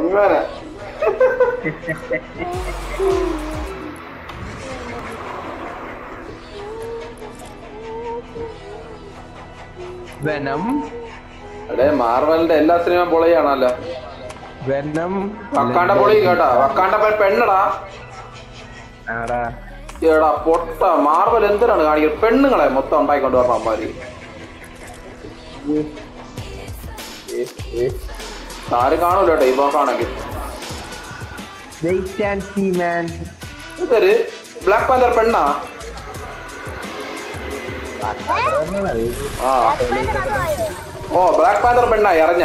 അങ്ങനെ വെനം അതെ മാർവലിന്റെ എല്ലാ സിനിമ പൊളിയാണല്ലോ വെനം വക്കാണ്ട പൊളി കേട്ടാ വക്കാണ്ട പെ- പെണ്ണടാ ആടാ എടാ പൊട്ട മാർവൽ എന്തിനാണ് കാണിക്കുന്നത് പെണ്ണുങ്ങളെ മൊത്തം ഉണ്ടായിക്കൊണ്ട് വരണം അമ്മാര് ആരും കാണൂല കേട്ടോ ഈ ബോക്കാണെങ്കിൽ വെയിറ്റ് ആൻഡ് സീ മാൻ ഇതൊരു ബ്ലാക്ക് പാന്തർ പെണ്ണാ ആ ഓ ബ്ലാക്ക് പാന്തർ പെണ്ണായി അറിഞ്ഞ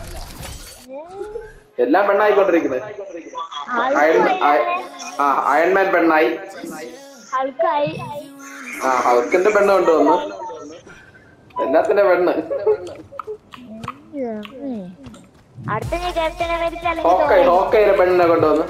എല്ലാം പെണ്ണായിക്കൊണ്ടിരിക്കുന്നത് അയൺ- അയ- ആ അയൺമാൻ പെണ്ണായി ആൾക്കായി ആ ഹൗക്കിന്റെ പെണ്ണ് കൊണ്ടുവന്നു എല്ലാത്തിന്റെ പെണ്ണ് അടുത്ത ഞാൻ ക്യാപ്റ്റൻ അമേരിക്ക ഹോക്കൈ അല്ലെങ്കിൽ ഹോക്കൈയിലെ പെണ്ണിനെ കൊണ്ടുവന്നു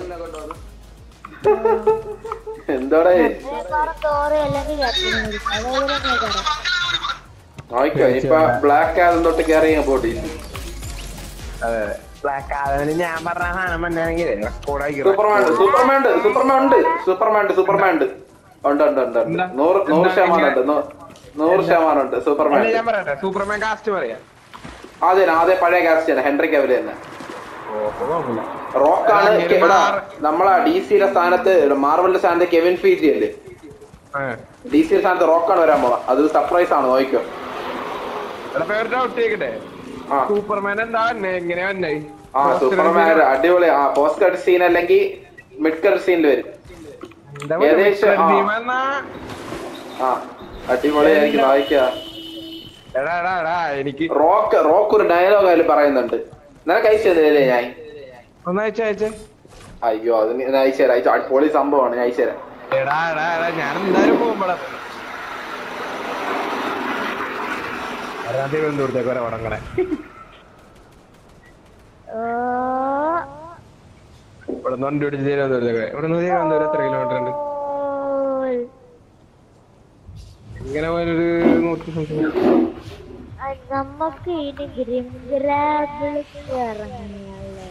എന്തോടെ തോറ് അല്ലെങ്കിൽ ക്യാപ്റ്റൻ അമേരിക്ക അതേപോലെ തന്നെ കയറാം നോക്കിയോ ഇനിയിപ്പൊ ബ്ലാക്ക് ആദ്യം തൊട്ട് കയറി പോട്ടി അതെ ബ്ലാക്ക് ആദമിന് ഞാൻ പറഞ്ഞ സാധനം വന്നാണെങ്കിൽ റെക്കോർഡാക്കി സൂപ്പർമാൻ ഉണ്ട് സൂപ്പർമാൻ ഉണ്ട് സൂപ്പർമാൻ ഉണ്ട് സൂപ്പർമാൻ ഉണ്ട് സൂപ്പർമാൻ ഉണ്ട് ഉണ്ട് ഉണ്ട് ഉണ്ട് ഉണ്ട് നൂറ് നൂറ് ശതമാനം ഉണ്ട് നൂ- നൂറ് ശതമാനം ഉണ്ട് സൂപ്പർമാൻ അല്ല ഉണ്ട് ഞാൻ പറയട്ടെ സൂപ്പർമാൻ കാസ്റ്റ് പറയാം അതെ അതെ പഴയ കാസ്റ്റ് തന്നെ ഹെൻറി കവല് തന്നെ ഓഹോ കുഴപ്പമില്ല റോക്കാണ് അല്ല, ഇവിടെ മാർ- നമ്മളെ ഡി സിയുടെ സ്ഥാനത്ത് മാർവലിന്റെ സ്ഥാനത്ത് കെവിൻ ഫീജി അല്ലേ ആ. ഡി സിയുടെ സ്ഥാനത്ത് റോക്കാണ് വരാൻ പോവാ അത് സർപ്രൈസ് ആണ് നോക്കിയോ എടാ ഇപ്പൊ ഒരു ഡൗട്ട് ചോദിക്കട്ടെ ആ സൂപ്പർമാൻ എന്താ വന്നെ എങ്ങനെയാ വന്നെ ആ സൂപ്പർമാൻ അടിപൊളി ആ പോസ്റ്റ് കട്ട് സീൻ അല്ലെങ്കിൽ മിഡ് കട്ട് സീനിൽ വരും ഏകദേശം, ആ. ആ അടിപൊളിയായിരിക്കും വായിക്കുക എടാ എടാ എടാ എനിക്ക് റോക്ക് റോക്ക് ഒരു ഡയലോഗ് അതിൽ പറയുന്നുണ്ട് നിനക്ക് അയച്ചു തന്നില്ലേ ഞാൻ ഒന്ന് അയച്ച അയച്ചേ അയ്യോ അത് നീ- ഞാൻ അയച്ചു തരാം അയച്ചു അടിപൊളി സംഭവമാണ് ഞാൻ അയച്ചു തരാം എടാ എടാ എടാ ഞാൻ എന്തായാലും പോകുമ്പോഴാ തിരുവനന്തപുരത്തേക്ക് വരെ വടങ്ങണേ ഓ ഇവിടെ നിന്ന് വണ്ടി പിടിച്ച് തിരുവനന്തപുരത്തേക്ക് ഇവിടെ നിന്ന് തിരുവനന്തപുരം എത്ര കിലോമീറ്റർ ഉണ്ട് ഓൾ. ഇങ്ങനെ പോയൊരു നൂറ്റി സംതിങ് ആ, നമുക്ക് ഇനി ഗ്രീൻ ഗ്രാബിൾക്ക് ഇറങ്ങിയല്ലേ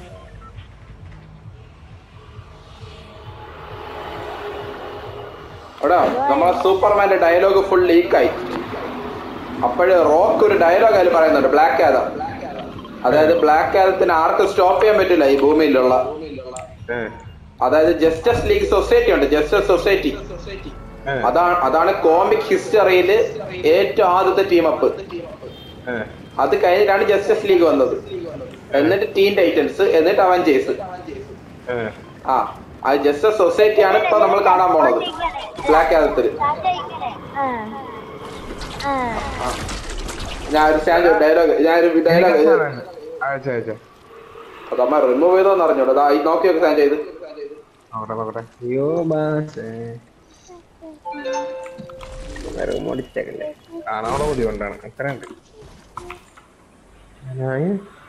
എടാ നമ്മളെ സൂപ്പർമാന്റെ ഡയലോഗ് ഫുൾ ലീക്കായി അപ്പോഴ് റോക്ക് ഒരു ഡയലോഗ് അതിൽ പറയുന്നുണ്ട് ബ്ലാക്ക് ആദം അതായത് ബ്ലാക്ക് ആദത്തിന് ആർക്കും സ്റ്റോപ്പ് ചെയ്യാൻ പറ്റില്ല ഈ ഭൂമിയിലുള്ള അതായത് ജസ്റ്റസ് ലീഗ് സൊസൈറ്റി ഉണ്ട് ജസ്റ്റസ് സൊസൈറ്റി അതാണ് അതാണ് കോമിക് ഹിസ്റ്ററിയിൽ ഏറ്റവും ആദ്യത്തെ ടീം അപ്പ് അത് കഴിഞ്ഞിട്ടാണ് ജസ്റ്റസ് ലീഗ് വന്നത് എന്നിട്ട് ടീം ടൈറ്റൻസ് എന്നിട്ട് അവഞ്ചേഴ്സ് ആ ആ ജസ്റ്റസ് സൊസൈറ്റി ആണ് ഇപ്പൊ നമ്മൾ കാണാൻ പോണത് ബ്ലാക്ക് ആദത്തിൽ ആ ആ ഞാൻ ഒരു സ്റ്റാൻഡ് ഡയലോഗ് ഞാൻ ഒരു ഡയലോഗ് അയച്ച അയച്ച അതമ്മ റിമൂവ് ചെയ്തോന്ന് അറിഞ്ഞോളൂ അതാ ഈ നോക്കി നോക്കി സ്റ്റാൻഡ് ചെയ്ത് നോക്കട്ടെ നോക്കട്ടെ അയ്യോ ബാസേ മുടിച്ചേക്കല്ലേ കാണാനുള്ള ബുദ്ധിമുട്ടാണ് അത്രയുണ്ട് ഞാൻ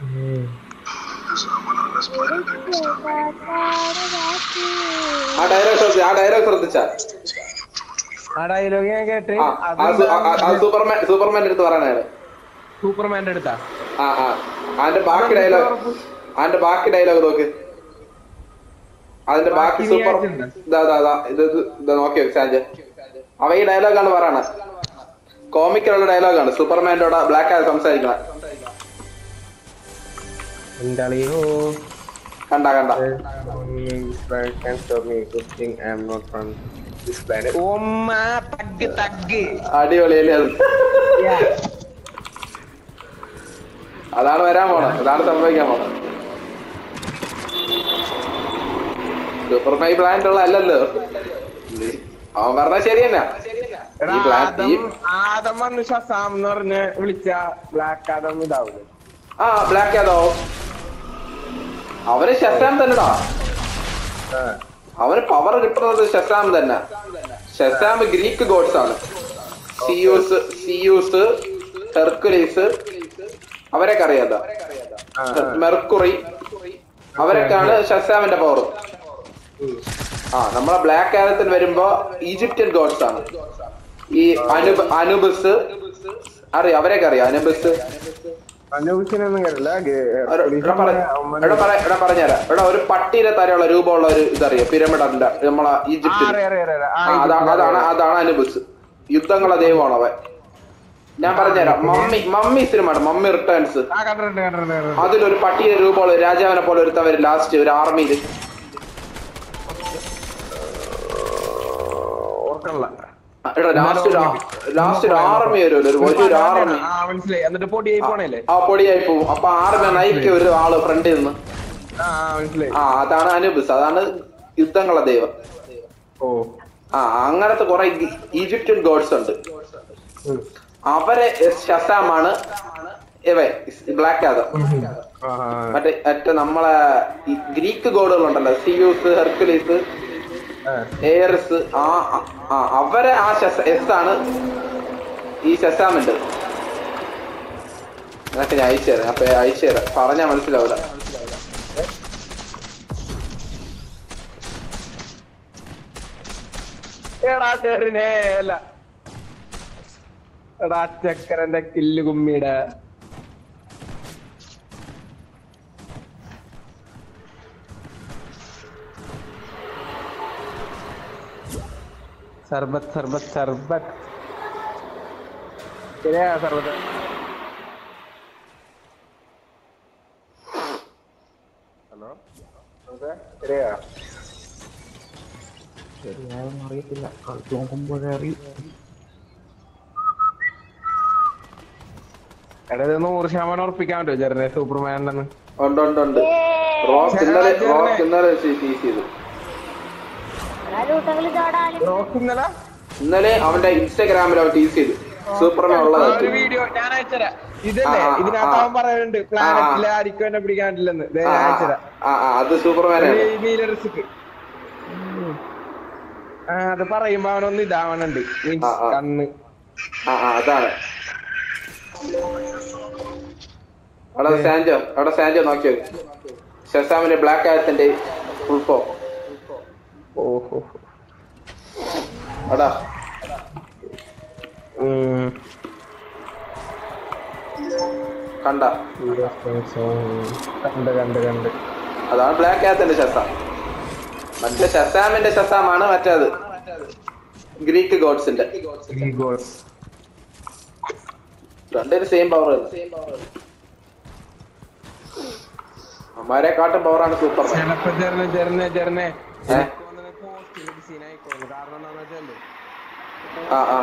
ആ ഡയലോഗ് ശ്രദ്ധിച്ച ആ ഡയലോഗ് ശ്രദ്ധിച്ചാ ആ ഡയലോഗ് ഞാൻ കേട്ട് ആ ആ സു- ആ- ആ- ആ സൂപ്പർമാൻ സൂപ്പർമാന്റെ അടുത്ത് പറയാനാണ് സൂപ്പർമാന്റെ അടുത്താ ആ ആ അതിന്റെ ബാക്കി ഡയലോഗ് അതിന്റെ ബാക്കി ഡയലോഗ് നോക്ക് അതിന്റെ ബാക്കി ബാക്കി സൂപ്പർ നീ അയച്ചിട്ടുണ്ടോ? ഇതാ ഇതാ, ഇതാ ഇത് ഇത് ഇത് നോക്കി നോക്ക് സാഞ്ച് അവ ഈ ഡയലോഗാണ് പറയണത് കോമിക്കലുള്ള ഡയലോഗാണ് സൂപ്പർമാൻ്റെ കൂടെ ബ്ലാക്ക് ആയി സംസാരിക്കണ എന്റെ അളിയോ കണ്ട കണ്ട ഓമ്മ തഗ് തഗ് അടിപൊളിയല്ലേ അത് അതാണ് വരാൻ പോണത് അതാണ് സംഭവിക്കാൻ പോണത് സൂപ്പർമാൻ പ്ലാന്റ് ഉള്ള അല്ലല്ലോ അവൻ പറഞ്ഞ ശരി തന്നെ എടാ, ഈ ബ്ലാക്ക് ഈ ആദം ആദം വന്ന് ഷസാം എന്ന് പറഞ്ഞ് വിളിച്ച ബ്ലാക്ക് ആദം ഇതാവൂലേ ആ ബ്ലാക്ക് ഏതോ അവന് ഷസാം തന്നെടാ അവന് പവർ കിട്ടുന്നത് ഷസാം തന്നെ ഷസാം ഗ്രീക്ക് ഗോഡ്സ് ആണ് സിയൂസ് സിയൂസ് ഹെർക്കുലീസ് അവരൊക്കെ അറിയാതാ മെർക്കുറി അവരൊക്കെയാണ് ഷസാമിന്റെ പവർ ആ നമ്മളെ ബ്ലാക്ക് ആരത്തിന് വരുമ്പോ ഈജിപ്ഷ്യൻ ഗോഡ്സ് ആണ് ഈ അനുബ് അനുബസ് അറിയാം അവരെയൊക്കെ അറിയാം അനുബസ് അനൂപിച്ചിനൊന്നും കേട്ടില്ല ഒരു- എടാ പറ- എടാ പറ- എടാ പറഞ്ഞുതരാം എടാ ഒരു പട്ടിയുടെ തരമുള്ള രൂപമുള്ള ഒരു ഇതറിയോ പിരമിഡല്ല നമ്മളെ ഈജിപ്തിൽ ആ, അതാണ് അതാണ് അതാണ് അനുബസ് യുദ്ധങ്ങളെ ദൈവമാണ് അവൻ ഞാൻ പറഞ്ഞുതരാം mummy mummy cinema mummy returns ആ കണ്ടിട്ടുണ്ട് കണ്ടിട്ടുണ്ട് കണ്ടിട്ടുണ്ട്. അതിലൊരു പട്ടിയുടെ രൂപമുള്ള ഒരു രാജാവിനെ പോലെ ഒരുത്തവര് ലാസ്റ്റ് ഒരു ആർമിയിൽ ഓർക്കണില്ല എടാ ലാസ്റ്റ് ലാസ്റ്റ് ഒരു ആർമി വരുമല്ലോ ഒരു വലിയൊരു ആർമി ആ മനസ്സിലായി എന്നിട്ട് പൊടിയായി പോണല്ലേ ആ പൊടിയായി പോവും അപ്പൊ ആർമി നയിക്കുക ഒരു ആള് ഫ്രണ്ടിൽ നിന്ന് ആ ആ, മനസ്സിലായി ആ അതാണ് അനുബസ് അതാണ് യുദ്ധങ്ങളെ ദൈവം ഓ ആ അങ്ങനത്തെ കുറെ ഈ- ഈജിപ്ഷ്യൻ ഗോഡ്സ് ഉണ്ട് ഉം. അവരെ ഷസാമാണ് ഇവ ബ്ലാക്ക് ആദം ആ, ആ, ആ. മറ്റേ മറ്റേ നമ്മളെ ഈ ഗ്രീക്ക് ഗോഡുകളുണ്ടല്ലോ സിയൂസ് ഹെർക്കുലീസ് ആ. എയർസ് ആ ആ- ആ അവരെ ആ ശസ എസ് ആണ് ഈ ശസാമിന്റെ എന്നൊക്കെ ഞാൻ അയച്ചു തരാം അപ്പൊ അയച്ചു തരാം പറഞ്ഞാ മനസ്സിലാവില്ല എടാ ചെറിനെ അല്ല എടാ ചക്കരന്റെ കില്ല് കുമ്മിയുടെ സർബത്ത് സർബത്ത് സർബത്ത് ശരിയാ സർബത്ത് ഹലോ ശരിയാ ശരിയാണെന്ന് അറിയത്തില്ല കളിച്ച് നോക്കുമ്പോഴേ അറിയും എടാ ഇത് നൂറ് ശതമാനം ഉറപ്പിക്കാൻ പറ്റുമോ ചെറിയ സൂപ്പർമാൻ ഉണ്ടെന്ന് ഉണ്ട് ഉണ്ട് ഉണ്ട് റോക്ക് ഇന്നലെ റോക്ക് ഇന്നലെ ടീസ് ചെയ്തു കൂട്ടങ്ങളിൽ ചാടാനും റോക്ക് ഇന്നലെ ഇന്നലെ അവന്റെ ഇൻസ്റ്റാഗ്രാമിൽ അവൻ ടീസ് ചെയ്തു സൂപ്പർമാൻ ആ ഉള്ളതായിട്ട് ഒരു വീഡിയോ ഞാൻ അയച്ചുതരാം ഇതല്ലേ ആ, ആ, ഇതിനകത്ത് ആ. അവൻ പറയുന്നുണ്ട് പ്ലാനറ്റിലെ ആർക്കും എന്നെ പിടിക്കാൻ പറ്റില്ലെന്ന് ദേ ആ, ഞാൻ ആ, അയച്ചുതരാം ആ ആ അത് സൂപ്പർമാനാണ് ഈ നീല റിസ്ക് ആ അത് പറയുമ്പോ അവനൊന്ന് ഇതാവണുണ്ട് മീൻസ് ആ, ആ. കണ്ണ് ആ ആ അതാണ് അവിടെ സാൻജോ അവിടെ സാൻജോ നോക്കിയോ ഷസാമിന്റെ ബ്ലാക്ക് ആയത്തിന്റെ ഫുൾ ഫോം ഓഹോ അടാ ഉം. കണ്ട കണ്ട് കണ്ട് കണ്ട് അതാണ് ബ്ലാക്ക് ആയത്തിന്റെ ഷസാം മറ്റേ ഷസാമിന്റെ ഷസാമാണ് മറ്റേത് ഗ്രീക്ക് ഗോഡ്സിന്റെ ഈ ഗോൾസ് രണ്ടൊരു സെയിം പവർ അമ്മാരെ കാട്ടും പവറാണ് സൂപ്പർ ചിലപ്പോ ചെറിയ ചെറിയ ചെറിയ ഏ? സീനായിക്കോളൂ കാരണം എന്താന്ന് വെച്ചാല് ആ ആ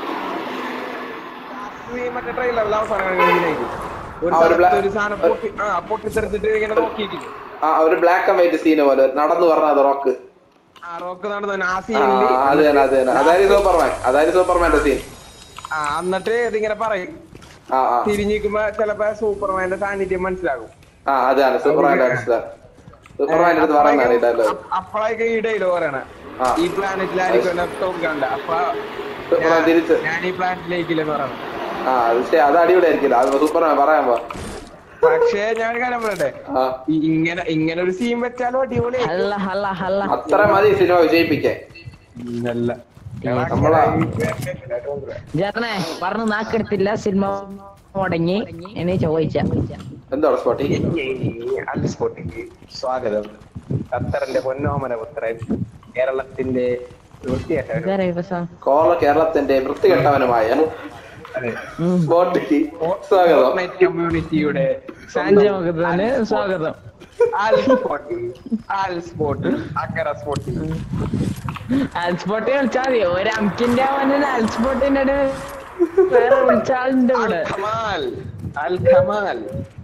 ഈ മറ്റേ ട്രെയിലറിൽ അവസാനം ഇങ്ങനെയായിരിക്കും. ഒരു ആ, ഒരു സ്ഥലത്ത് black- ഒരു സാധനം പൊട്ടി ആ പൊട്ടിത്തെറിച്ചിട്ട് ഇങ്ങനെ നോക്കിയിട്ടില്ലേ ആ ഒരു ബ്ലാക്ക് ആൻഡ് വൈറ്റ് സീന് പോലെ നടന്നു പറഞ്ഞത് റോക്ക് ആ റോക്ക് നടന്നു ആ ആ സീനില് അത് തന്നെ അത് തന്നെ അതായത് സൂപ്പർമാൻ അതായത് സൂപ്പർമാന്റെ സീൻ ആ എന്നിട്ട് ഇതിങ്ങനെ പറയും ആ ആ തിരിഞ്ഞിരിക്കുമ്പോ ചിലപ്പോ സൂപ്പർമാന്റെ സാന്നിധ്യം മനസ്സിലാകും ആ അതാണ് സൂപ്പർമാന്റെ മനസ്സിലായി സൂപ്പർമാന്റെ അടുത്ത് പറയുന്നതാണ് ഈ ഡയലോഗ് അപ്പോഴേക്ക് ഈ ഡൈലോഗ് പറയണ ആ. ഈ പ്ലാനറ്റിലായിരിക്കും എന്നെ തോക്കണ്ട അപ്പൊ സൂപ്പർമാൻ തിരിച്ച് ഞാൻ ഈ പ്ലാനറ്റിലേക്കില്ലെന്ന് പറയണം ആ അത് ശരി അത് അടിപൊളി ആയിരിക്കില്ല അത് സൂപ്പർമാൻ പറയാൻ പോ പക്ഷേ ഞാൻ ഒരു കാര്യം പറയട്ടെ ആ ഈ- ഇങ്ങനെ ഇങ്ങനെ ഒരു സീൻ വെച്ചാലും അടിപൊളി ഹല്ല ഹല്ല ഹല്ല അത്ര മതി സിനിമ വിജയിപ്പിക്കാൻ അല്ല നമ്മളാ ജാത്തനെ പറഞ്ഞു നാക്കെടുത്തില്ല സിനിമ മുടങ്ങി എന്നെ ചോദിച്ച എന്താണ് സ്പോട്ടി അൽ സ്പോട്ടിക്ക് സ്വാഗതം ഖത്തറിന്റെ പൊന്നോമന പുത്രൻ കേരളത്തിന്റെ വൃത്തിയായിട്ട് കോള കേരളത്തിന്റെ വൃത്തികെട്ടവനുമായ സ്പോട്ടിക്ക് സ്വാഗതം കമ്മ്യൂണിറ്റിയുടെ സാഞ്ചമുഖത്തിന് സ്വാഗതം ആൽ സ്പോട്ട് ആൽ സ്പോട്ട് അക്കര സ്പോട്ട് ആൽസ്പോട്ട് വിളിച്ചാൽ മതി ഒരു അംകിന്റെ അവന് ആൽസ്പോട്ടിന്റെ വേറെ വിളിച്ചാളുണ്ട് അൽ ഇവിടെ ഖമാൽ അൽ ഖമാൽ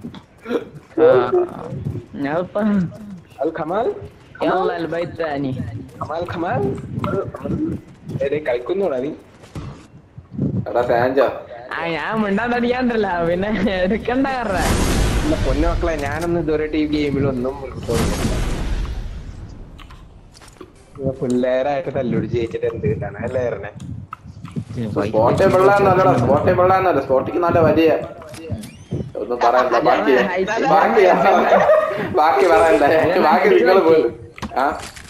ഞാനിപ്പോ അൽ ഖമാൽ يلا البيت ثاني ഖമാൽ ഖമാൽ ഏതേ കളിക്കുന്നോടാ നീ എടാ സാൻജോ ആ ഞാൻ മിണ്ടാൻ തുടങ്ങിയാണ്ടല്ല പിന്നെ എടുക്കണ്ട കാരണം എന്റെ പൊന്നു മക്കളെ ഞാനൊന്നും ഇതുവരെ ടി വി ഗെയിമിലൊന്നും പിള്ളേരായിട്ട് തല്ലൂടി ജയിച്ചിട്ട് എന്ത് കിട്ടാണ് എല്ലാവരുടെ സ്പോട്ടി പിള്ളേന്നല്ലടാ സ്പോട്ടി പിള്ളേന്നല്ല സ്പോട്ടിക്ക് നല്ല വലിയ ഒന്നും പറയണ്ട ബാക്കി ബാക്കി ബാക്കി പറയണ്ട ബാക്കി നിങ്ങൾ പോയി ആ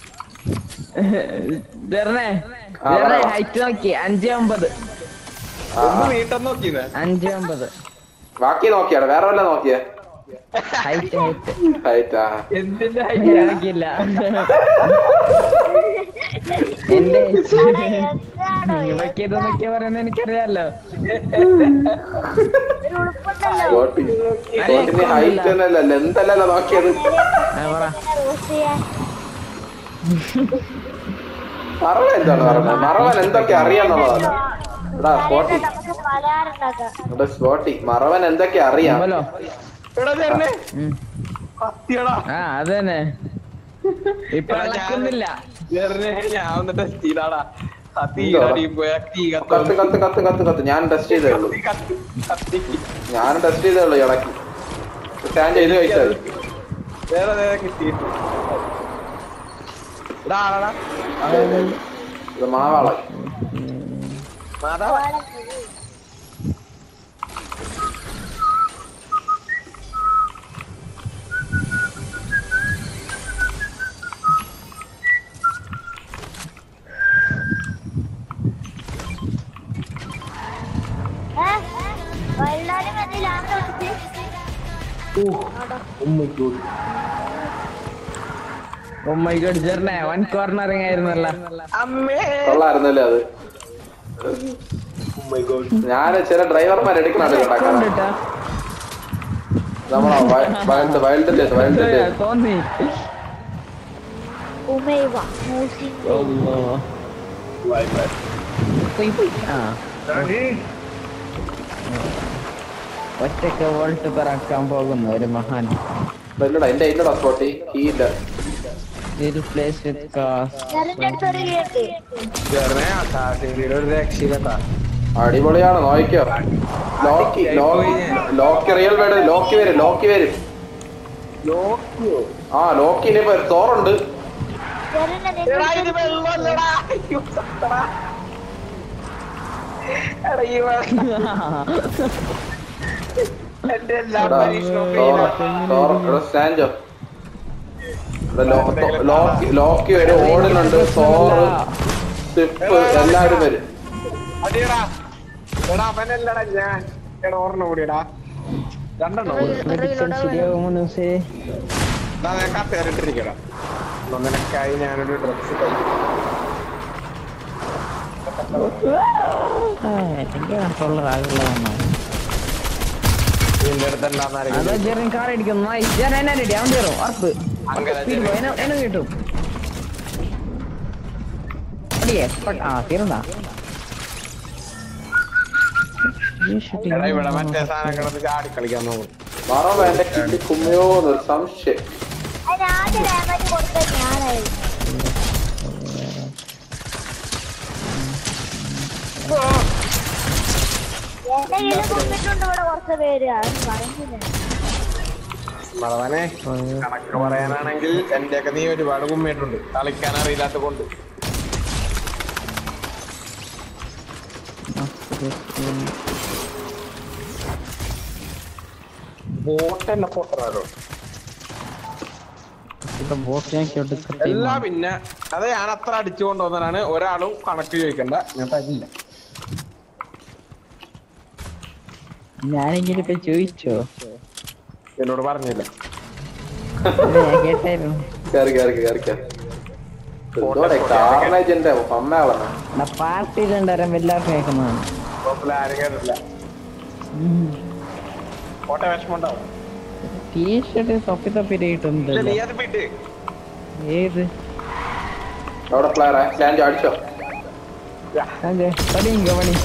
ജെറിനെ ആ, ജെറിനെ പറ. ഹൈറ്റ് നോക്കി അഞ്ച് ഒമ്പത് ആ, ഒന്ന് ആ. വീട്ടം നോക്കിയത് അഞ്ച് ഒമ്പത് ബാക്കി നോക്കിയാണ് വേറെ വല്ല നോക്കിയേ ഹൈറ്റ് ഹൈറ്റ് ഹൈറ്റാ എന്തിന്റെ ഇറക്കില്ല എന്റെ എന്താണോ ഇവയ്ക്ക് ഇതൊന്നൊക്കെ പറയുന്നത് എനിക്കറിയാലോ ഒരു ഉടുപ്പുണ്ടല്ലോ സ്പോട്ടി സ്പോട്ടിന് ഹൈറ്റ് ഒന്നല്ല ലെന്ത് അല്ലല്ലോ നോക്കിയത് ആ, പറ റോസ്റ്റ് ചെയ്യാൻ മറവൻ എന്താണ് പറഞ്ഞത് മറവൻ എന്തൊക്കെ അറിയാന്നുള്ളതാണ് എടാ സ്പോട്ടി നമുക്ക് പലഹാരം ഉണ്ടാക്കാം എടാ സ്പോട്ടി മറവൻ എന്തൊക്കെ അറിയാം ഹലോ എടാ ചേട്ടനെ ഉം. കത്തിയടാ ആ അത് തന്നെ ഇപ്പൊ ഇളക്കുന്നില്ല ചേട്ടനെ ഞാൻ ഒന്ന് ടെസ്റ്റ് ചെയ്താടാ കത്തി എന്തോ? അടി പോയ തീ കത്ത് കത്തി കത്ത് കത്ത് കത്ത് കത്ത് ഞാൻ ടെസ്റ്റ് ചെയ്തേ ഉള്ളൂ കത്തി കത്തി ഞാൻ ടെസ്റ്റ് ചെയ്തേ ഉള്ളൂ ഇടയ്ക്ക് സ്റ്റാൻഡ് ചെയ്ത് കഴിച്ചത് വേറെ നേരെ കിട്ടിയിട്ടു എടാ ആടാ ഇത് മാവാള മാതാ വൈകുന്നേരം മതി ലാസ്റ്റ് കൊടുത്ത് ഓ മൈ ഗോഡ് ജെറിനെ വൺ കോർണറിങ് ആയിരുന്നല്ല അമ്മേ കൊള്ളായിരുന്നല്ലേ അത് Oh my God. ഞാൻ ചില ഡ്രൈവർമാർ എടുക്കുന്നുണ്ട് കേട്ടോ കാരണം കണ്ടിട്ടാ നമ്മളാ വൈൽഡ് വൈൽഡിന്റെ വൈൽഡിന്റെ തോന്നി ഉമൈവ മൂസിങ് Bye, bye. ആ ഒറ്റക്ക് വോൾട്ട് പിറക്കാൻ പോകുന്നു ഒരു മഹാൻ ഇല്ലടാ എന്റെ ഇല്ലടാ സ്പോട്ടി കീയില്ല Will place with cars. ചെറിന്റെ അടുത്ത് ഒരു കേട്ട് ചേട്ടനെ അസാസിന്റെ ഒരു രക്ഷയിലെത്താ അടിപൊളിയാണ് നോക്കിക്കോ Loki Loki Loki real word Loki വരും ലോക്കി വരും നോക്കിയോ ആ ലോക്കിന് ഇപ്പൊ തോറുണ്ട് ചെറിന്റെ എടാ ഇത് വെള്ളമല്ലടാ അയ്യോ, സത്തടാ. എടാ ഈ വെള്ളം എന്റെ എല്ലാ പരീക്ഷണവും ഫെയിലാ. സ്റ്റാൻഡോ ലോക്കി ലോക്കി വരും ഓടുന്നുണ്ട് തോറ് സ്റ്റിപ്പ് എല്ലാവരും വരും അടിയടാ എടാ അവനല്ലടാ ഞാൻ എടാ ഓർമ്മ കൂടിയടാ രണ്ടെണ്ണം Prediction ശരിയാകുമെന്ന് സേ എന്നാ ഞാൻ കത്തേറിട്ടിരിക്കടാ നിനക്കായി ഞാനൊരു ഡ്രസ് കഴിക്കും എനിക്ക് കൺട്രോളർ ആകുള്ളതാണ് നിന്റെ അടുത്ത് എന്താണെന്ന് അതോ ജെറിൻ കാർ അടിക്കുന്നു ജെറിൻ എന്നെ റെഡി അവൻ കയറും ഉറപ്പ് അങ്ങനെ സ്പീഡ് പോയി എന്നെ കിട്ടും അടിയേ പ- ആ തീർന്നാ ഈ shooting. എടാ ഇവിടെ മറ്റേ സാധനം കിടന്ന് ചാടി കളിക്കാൻ നോക്കും മറവ എന്റെ കിട്ടി കുമ്മയോ എന്നൊരു സംശയം അതിന് ആദ്യം ഡാമേജ് കൊടുത്തത് ഞാനായിരുന്നു എന്റെ കയ്യിൽ കൊണ്ടിട്ടുണ്ട് ഇവിടെ കുറച്ച് പേര് അത് പറയുന്നില്ല മറവനെ കണക്ക് പറയാനാണെങ്കിൽ എന്റെയൊക്കെ നീ ഒരുപാട് കുമ്മിയിട്ടുണ്ട് കളിക്കാൻ അറിയില്ലാത്ത കൊണ്ട് ബോട്ടല്ല പൊട്ടറാലോ ഇപ്പൊ ബോട്ട് ഞാൻ കേട്ട് അല്ല പിന്നെ അത് ഞാൻ അത്ര അടിച്ചു കൊണ്ടുവന്നതാണ് ഒരാളും കണക്ക് ചോദിക്കണ്ട ഞാൻ തരില്ല ഞാനെങ്കിലും ഇപ്പൊ ചോദിച്ചോ എന്നോട് പറഞ്ഞില്ല ഇത് ഞാൻ കേട്ടായിരുന്നു കയറി കയറി കയറി കയറി എന്തോടെ കാർണേജിന്റെ അമ്മയാളാണ് എന്നാ പാർട്ടിയിലുണ്ടാരും എല്ലാവർക്കും കേൾക്കുന്നതാണ് കുഴപ്പമില്ല, ആരും കേട്ടില്ല കോട്ട വിഷമം ഉണ്ടാവും ടീഷർട്ട് തൊപ്പി തൊപ്പി ഇല്ല, ഇട്ടുണ്ടല്ലോ നീ അത് വിട്ട് ഏത് അവിടെ പ്ലെയറാ സ്റ്റാൻഡ് അടിച്ചോ അതെ പണിങ്ക പണി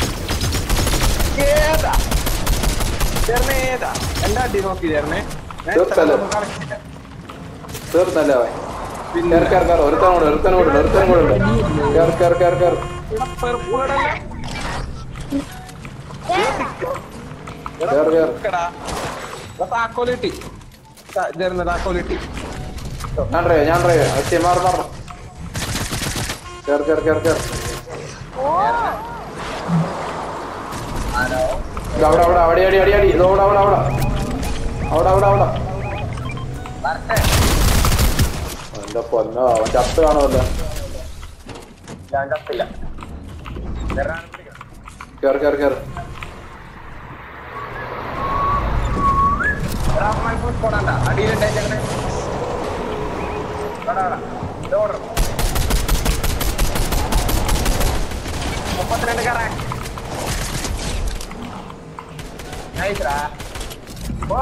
ഏതാ ചേർന്നേ ഏതാ എന്റെ അടി നോക്കി ചേർന്നേ ഞാൻ ഇത്ര തീർച്ചയായും. ഒന്നും കളിച്ചില്ല. തീർന്നല്ലേ അവൻ കയറി കയറി കയറി ഒരുത്തൻ കൂടെ ഒരുത്തൻ കൂടെ ഒരുത്തൻ കൂടെ ഉണ്ട് കയറി കയറി കയറി കയറി ഇവിടെ പെറുപ്പ് കടല്ലേ? ഇവിടെ കയറി കയറി പെറുക്കടാ. ഇവിടെ താക്കോല് കിട്ടി ത- ചേർന്ന് താക്കോല് കിട്ടി ഞാൻ ഡ്രൈവ് ഞാൻ ഡ്രൈവ് അച്ഛൻ മാറി മാറണം കയറി കയറി കയറി കയറി ഇത് അവിടെ അവിടെ അവിടെ അടി അടി അടി ഇത് അവിടെ അവിടെ അവിടെ അവിടെ അവിടെ അവിടെ എന്റെ പൊന്നോ അവൻ ചത്ത് കാണുമല്ലോ ഞാൻ കത്തില്ല കയറി കയറി കയറി എടാ അമ്മ ഫുൾ സ്കോഡാണ്ട അടിയിലുണ്ടേ ഞങ്ങള് എടാ എടാ ലോഡർ മുപ്പത്തിരണ്ട് കറ നൈസ്രാ ഓ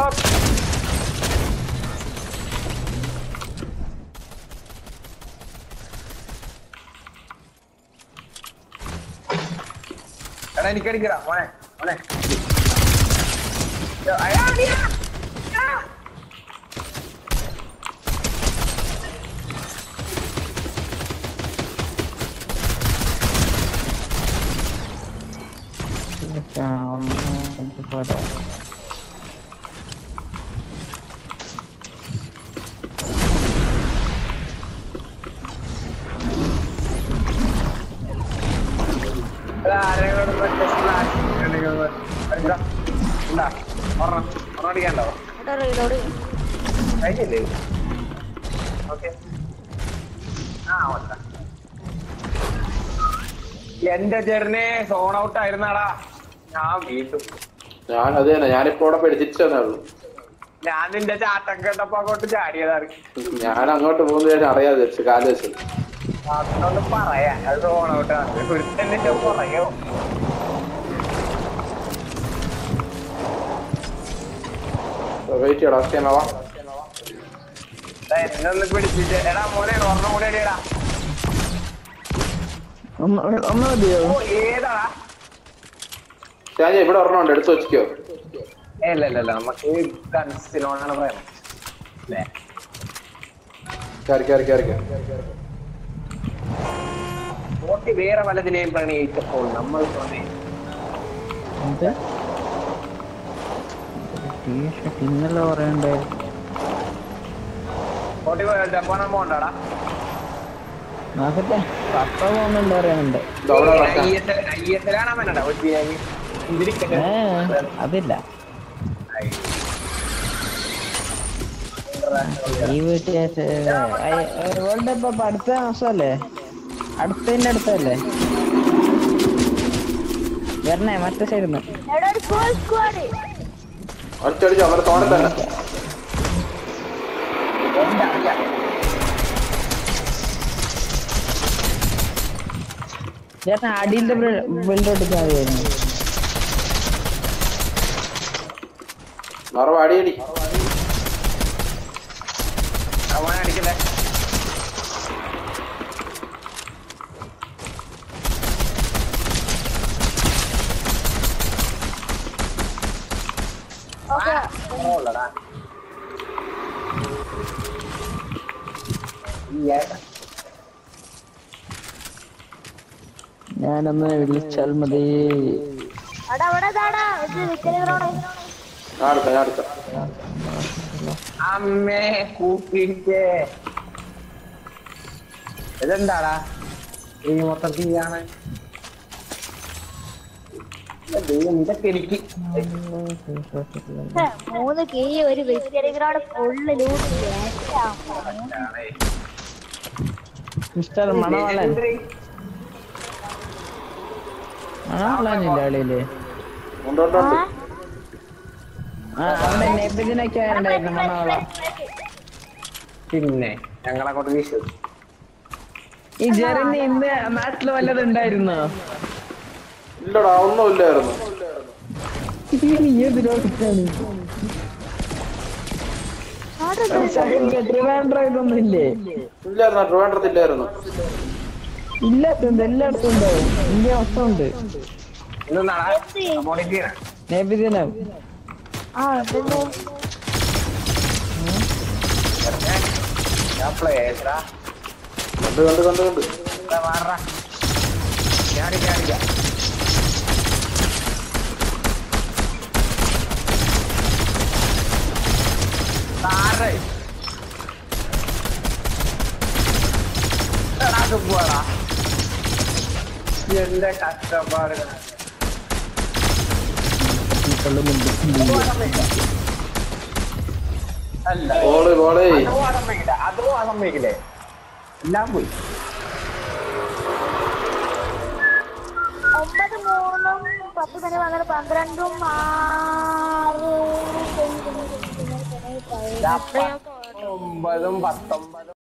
എടാ എനിക്ക് അടിക്കടാ മോനെ മോനെ യ്യോ, അയ്യാ, അടിയാ. ആ. എടാ, ആരെങ്കിലും ഒരു special action ഉണ്ടെങ്കിൽ ഒന്ന് അടിക്കടാ. ഇണ്ടാ, ഒരെണ്ണം. ഒരെണ്ണം അടിക്കാനുണ്ടോ? ഇവിടെ റീലോഡ് കഴിഞ്ഞില്ലേ? Okay. ആ, വന്നോ. എന്റെ ചെറിനെ സോൺ ഔട്ട് ആയിരുന്നാടാ ഞാൻ വീണ്ടും ഞാൻ അത് തന്നെ ഞാനിപ്പോ ഇവിടെ പിടിച്ചിട്ടേ ഉള്ളൂ ഞാൻ നിന്റെ ചാട്ടം കേട്ടപ്പോ അങ്ങോട്ട് ചാടിയതാണ് ഞാൻ അങ്ങോട്ട് പോകുന്ന കാര്യം അറിയാതെ വെച്ച് കാല് വെച്ച് അതൊന്ന് പറയാ അത് സോൺ ഔട്ട് ആണ് ഒരുത്തന്നെ പറയോ വെയിറ്റ് ചെയ്യണം ഓക്കെ എന്നാ വാ എന്നെ ഒന്ന് പിടിച്ചിട്ട് എടാ മോനെ ഒരെണ്ണം കൂടെ അടിയടാ ഒന്ന് ഒന്ന് മതിയോ ഓ ഏതാടാ ഞാൻ ഇവിടെ ഒരെണ്ണം ഉണ്ട് എടുത്ത് വെച്ചിക്കോ ഏ, ഇല്ല ഇല്ല ഇല്ല നമുക്ക് കൺസിനോടാണ് പറയുന്നത് അല്ലേ കയറി കയറി കയറി കയറി മോട്ടി വേറെ വല്ലതിനെയും പ്രണയിച്ചപ്പോൾ നമ്മൾ പ്രണയിച്ചു എന്ത് ടീഷർട്ട് ഇന്നലെ പറയണ്ടായിരുന്നു മോട്ടി ജപ്പാൻ പോണ്ടാടാ നോക്കട്ടെ പപ്പ പോകുന്നുണ്ട് പറയുന്നുണ്ട് ഇത് അവിടെ വെക്കാം. അയ്യത്തിലാണ് വേണ്ടടാ ഒരു ഏ അതില്ല ഈ വീട്ടിൽ വേൾഡ് കപ്പ് അപ്പൊ അടുത്ത മാസമല്ലേ അടുത്തതിന്റെ അടുത്തല്ലേ വരണേ മറ്റേ സൈഡിൽ നിന്ന് എടാ ഒരു ഫുൾ സ്ക്വാഡ് ഒറ്റയടിച്ച് അവരുടെ തോണിൽ തന്നെ ചേട്ടൻ അടിയിലത്തെ ബിൽഡ് എടുക്കാൻ മതിയായിരുന്നു മറവ് അടിയടി അവനെ അടിക്കല്ലേ ഓക്കെ ഉള്ളടാ ഞാനൊന്ന് വിളിച്ചാൽ മതി എടാ അവിടെ ഇതാടാ ഇത് വിക്കലുകളോടെ ഞാൻ എടുക്കാം ഞാൻ എടുക്കാം അമ്മേ കൂട്ടിട്ട് ഇതെന്താടാ ഈ മൊത്തത്തിലാണ് ഇതൊക്കെ എനിക്ക് മൂന്ന് കീ ഒരു വിക്കലുകളോടെ ഫുള്ള് ലൂട്ട് മിസ്റ്റർ മണവാളൻ മണവാളനില്ല അളിയില് ഉണ്ട് ഉണ്ട് ഉണ്ട് ആ അവിടെ നെബിദിനൊക്കെ ഉണ്ടായിരുന്നു മണവാള പിന്നെ ഞങ്ങളെ കൊണ്ട് വിശ്വസിച്ചു ഈ ജെറിന് ഇന്ന് നാട്ടില് വല്ലതും ഉണ്ടായിരുന്നോ ഇല്ലടാ ഒന്നും ഇല്ലായിരുന്നു നീ എന്തിനോട്ടാണ് ട്രിവാൻഡ്രം ഇതൊന്നും ഇല്ലേ ഇല്ലായിരുന്നു ട്രിവാൻഡ്രത്തില്ലായിരുന്നു ഇല്ലാത്തത് എല്ലായിടത്തും ഉണ്ടാവും ഇന്ത്യ മൊത്തം ഉണ്ട് ഇതെന്താടാ മോണിറ്റീനാ നബിദിനം ആ ഉണ്ടല്ലോ ഞാൻ പ്ലേസറാ കണ്ട് കണ്ട് കണ്ട് കണ്ട് മാറാ ഞാൻ അടിക്കാം അടിക്കാം താഴെ എടാ, അത് പോടാ എന്റെ കഷ്ടപ്പാട് അല്ല ബോള് ബോളേ അത് പോകാൻ സമ്മതിക്കില്ല അത് പോകാൻ സമ്മതിക്കില്ലേ എല്ലാം പോയി ഒമ്പത് മൂന്നും പത്ത് തന്നെ വന്നത് പന്ത്രണ്ടും ആറ് പതിനെട്ട് ഞാൻ ഒമ്പതും പത്തൊമ്പതും